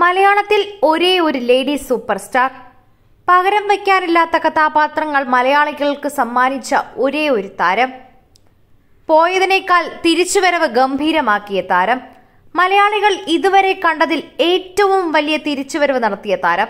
മലയാളത്തിൽ ഒരേ ഒരു ലേഡി സൂപ്പർ സ്റ്റാർ പകരം വയ്ക്കാനില്ലാത്ത കഥാപാത്രങ്ങൾ മലയാളികൾക്ക് സമ്മാനിച്ച ഒരേ ഒരു താരം പോയതിനേക്കാൾ തിരിച്ചുവരവ് ഗംഭീരമാക്കിയ താരം മലയാളികൾ ഇതുവരെ കണ്ടതിൽ ഏറ്റവും വലിയ തിരിച്ചുവരവ് നടത്തിയ താരം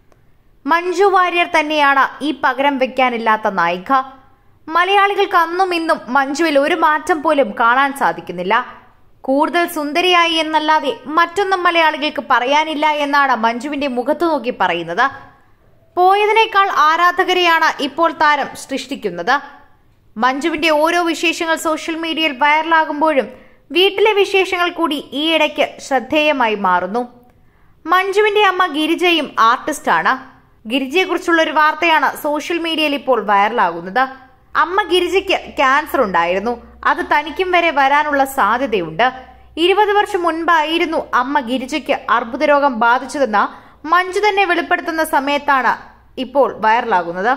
മഞ്ജു വാര്യർ തന്നെയാണ് ഈ പകരം വെക്കാനില്ലാത്ത നായിക മലയാളികൾക്ക് അന്നും ഇന്നും മഞ്ജുവിൽ ഒരു മാറ്റം പോലും കാണാൻ സാധിക്കുന്നില്ല കൂടുതൽ സുന്ദരിയായി എന്നല്ലാതെ മറ്റൊന്നും മലയാളികൾക്ക് പറയാനില്ല എന്നാണ് മഞ്ജുവിന്റെ മുഖത്തു നോക്കി പറയുന്നത് പോയതിനേക്കാൾ ആരാധകരെയാണ് ഇപ്പോൾ താരം സൃഷ്ടിക്കുന്നത് മഞ്ജുവിന്റെ ഓരോ വിശേഷങ്ങൾ സോഷ്യൽ മീഡിയയിൽ വൈറലാകുമ്പോഴും വീട്ടിലെ വിശേഷങ്ങൾ കൂടി ഈയിടയ്ക്ക് ശ്രദ്ധേയമായി മാറുന്നു മഞ്ജുവിന്റെ അമ്മ ഗിരിജയും ആർട്ടിസ്റ്റാണ് ഗിരിജയെക്കുറിച്ചുള്ള ഒരു വാർത്തയാണ് സോഷ്യൽ മീഡിയയിൽ ഇപ്പോൾ വൈറലാകുന്നത് അമ്മ ഗിരിജയ്ക്ക് ക്യാൻസർ ഉണ്ടായിരുന്നു അത് തനിക്കും വരെ വരാനുള്ള സാധ്യതയുണ്ട് ഇരുപത് വർഷം മുൻപായിരുന്നു അമ്മ ഗിരിജയ്ക്ക് അർബുദ രോഗം ബാധിച്ചതെന്ന് മഞ്ജു തന്നെ വെളിപ്പെടുത്തുന്ന സമയത്താണ് ഇപ്പോൾ വൈറലാകുന്നത്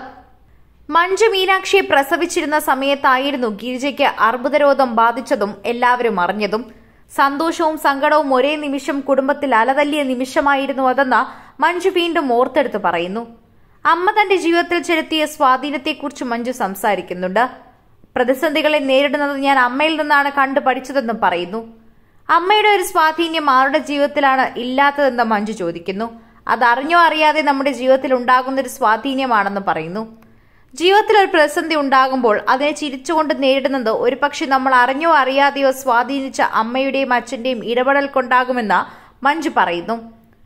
മഞ്ജു മീനാക്ഷിയെ പ്രസവിച്ചിരുന്ന സമയത്തായിരുന്നു ഗിരിജയ്ക്ക് അർബുദരോഗം ബാധിച്ചതും എല്ലാവരും അറിഞ്ഞതും സന്തോഷവും സങ്കടവും ഒരേ നിമിഷം കുടുംബത്തിൽ അലതല്ലിയ നിമിഷമായിരുന്നു അതെന്ന് മഞ്ജു വീണ്ടും ഓർത്തെടുത്ത് പറയുന്നു അമ്മ തന്റെ ജീവിതത്തിൽ ചെലുത്തിയ സ്വാധീനത്തെക്കുറിച്ച് മഞ്ജു സംസാരിക്കുന്നുണ്ട് പ്രതിസന്ധികളെ നേരിടുന്നത് ഞാൻ അമ്മയിൽ നിന്നാണ് കണ്ടു പഠിച്ചതെന്നും പറയുന്നു അമ്മയുടെ ഒരു സ്വാധീനം ആരുടെ ജീവിതത്തിലാണ് ഇല്ലാത്തതെന്ന് മഞ്ജു ചോദിക്കുന്നു അത് അറിഞ്ഞോ അറിയാതെ നമ്മുടെ ജീവിതത്തിൽ ഉണ്ടാകുന്ന ഒരു സ്വാധീനമാണെന്ന് പറയുന്നു ജീവിതത്തിൽ ഒരു പ്രതിസന്ധി ഉണ്ടാകുമ്പോൾ അതിനെ ചിരിച്ചുകൊണ്ട് നേരിടുന്നത് ഒരുപക്ഷെ നമ്മൾ അറിഞ്ഞോ അറിയാതെയോ സ്വാധീനിച്ച അമ്മയുടെയും അച്ഛന്റെയും ഇടപെടൽ കൊണ്ടാകുമെന്ന് മഞ്ജു പറയുന്നു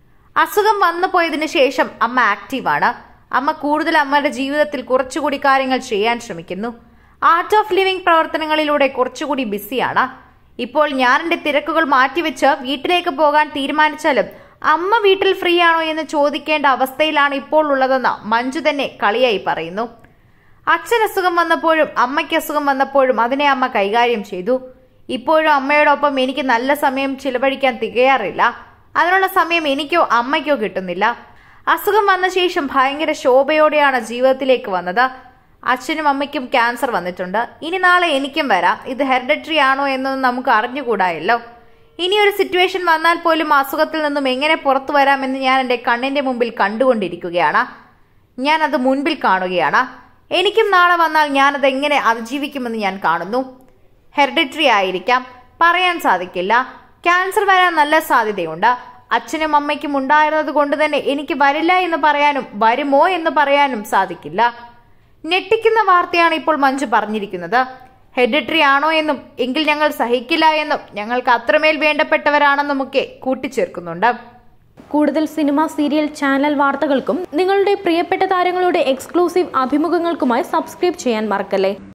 അസുഖം വന്നു പോയതിനു ശേഷം അമ്മ ആക്റ്റീവാണ് അമ്മ കൂടുതൽ അമ്മയുടെ ജീവിതത്തിൽ കുറച്ചുകൂടി കാര്യങ്ങൾ ചെയ്യാൻ ശ്രമിക്കുന്നു ആർട്ട് ഓഫ് ലിവിംഗ് പ്രവർത്തനങ്ങളിലൂടെ കുറച്ചുകൂടി ബിസിയാണ് ഇപ്പോൾ ഞാൻ എന്റെ തിരക്കുകൾ മാറ്റിവെച്ച് വീട്ടിലേക്ക് പോകാൻ തീരുമാനിച്ചാലും അമ്മ വീട്ടിൽ ഫ്രീ ആണോ എന്ന് ചോദിക്കേണ്ട അവസ്ഥയിലാണ് ഇപ്പോൾ ഉള്ളതെന്ന് മഞ്ജു തന്നെ കളിയായി പറയുന്നു അച്ഛൻ അസുഖം വന്നപ്പോഴും അമ്മയ്ക്ക് അസുഖം വന്നപ്പോഴും അതിനെ അമ്മ കൈകാര്യം ചെയ്തു ഇപ്പോഴും അമ്മയോടൊപ്പം എനിക്ക് നല്ല സമയം ചിലവഴിക്കാൻ തികയാറില്ല അതിനുള്ള സമയം എനിക്കോ അമ്മയ്ക്കോ കിട്ടുന്നില്ല അസുഖം വന്ന ശേഷം ഭയങ്കര ശോഭയോടെയാണ് ജീവിതത്തിലേക്ക് വന്നത് അച്ഛനും അമ്മയ്ക്കും ക്യാൻസർ വന്നിട്ടുണ്ട് ഇനി നാളെ എനിക്കും വരാം ഇത് ഹെറിഡറ്ററി ആണോ എന്നൊന്നും നമുക്ക് അറിഞ്ഞുകൂടായല്ലോ ഇനി ഒരു സിറ്റുവേഷൻ വന്നാൽ പോലും അസുഖത്തിൽ നിന്നും എങ്ങനെ പുറത്തു വരാമെന്ന് ഞാൻ എൻ്റെ കണ്ണിന്റെ മുമ്പിൽ കണ്ടുകൊണ്ടിരിക്കുകയാണ് ഞാൻ അത് മുൻപിൽ കാണുകയാണ് എനിക്കും നാളെ വന്നാൽ ഞാനത് എങ്ങനെ അതിജീവിക്കുമെന്ന് ഞാൻ കാണുന്നു ഹെറിഡിറ്ററി ആയിരിക്കാം പറയാൻ സാധിക്കില്ല ക്യാൻസർ വരാൻ നല്ല സാധ്യതയുണ്ട് അച്ഛനും അമ്മയ്ക്കും ഉണ്ടായിരുന്നത് കൊണ്ട് തന്നെ എനിക്ക് വരില്ല എന്ന് പറയാനും വരുമോ എന്ന് പറയാനും സാധിക്കില്ല ഞെട്ടിക്കുന്ന വാർത്തയാണ് ഇപ്പോൾ മഞ്ജു പറഞ്ഞിരിക്കുന്നത് ഹെഡിറ്ററി ആണോ എന്നും എങ്കിൽ ഞങ്ങൾ സഹിക്കില്ല എന്നും ഞങ്ങൾക്ക് അത്രമേൽ വേണ്ടപ്പെട്ടവരാണെന്നുമൊക്കെ കൂട്ടിച്ചേർക്കുന്നുണ്ട് കൂടുതൽ സിനിമ സീരിയൽ ചാനൽ വാർത്തകൾക്കും നിങ്ങളുടെ പ്രിയപ്പെട്ട താരങ്ങളുടെ എക്സ്ക്ലൂസീവ് അഭിമുഖങ്ങൾക്കുമായി സബ്സ്ക്രൈബ് ചെയ്യാൻ മറക്കല്ലേ